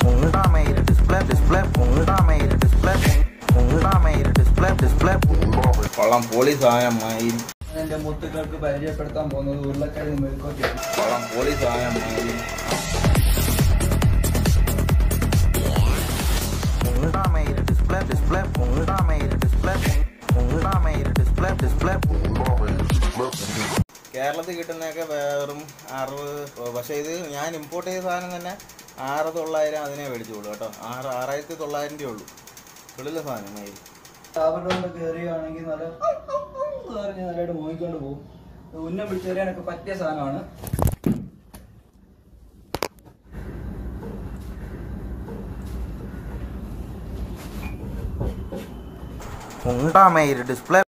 Automated display, display, automated display, automated display, display. കൊള്ളാം പൊളി സാധനം മയിൽ എന്റെ മുത്തുക്കൾക്ക് പരിചയപ്പെടുത്താൻ പോകുന്നത് ഉരുളക്കിഴങ്ങ് മെഴുക്കോട്ടിയാണ് കൊള്ളാം പൊളി സാധനം മയിൽ Automated display, display, automated display, automated display, display. കേരളത്തിൽ കിട്ടുന്നതൊക്കെ വെറും അറുപത് പക്ഷേ ഇത് ഞാൻ ഇമ്പോർട്ട് ചെയ്ത സാധനം തന്നെ ആറ് തൊള്ളായിരം അതിനെ മേടിച്ചോളൂ കേട്ടോ ആറ് ആറായിരത്തി തൊള്ളായിരം രൂപ ഉള്ളൂ വെളിയിലെ സാധനം മയിൽ അവരുടെ കൊണ്ട് കയറിയാണെങ്കിൽ നല്ല പറഞ്ഞ് നല്ലതായിട്ട് മോഹിക്കൊണ്ട് പോകും ഉന്നം പിടിച്ചെറിയാനൊക്കെ പറ്റിയ സാധനമാണ് Automated display,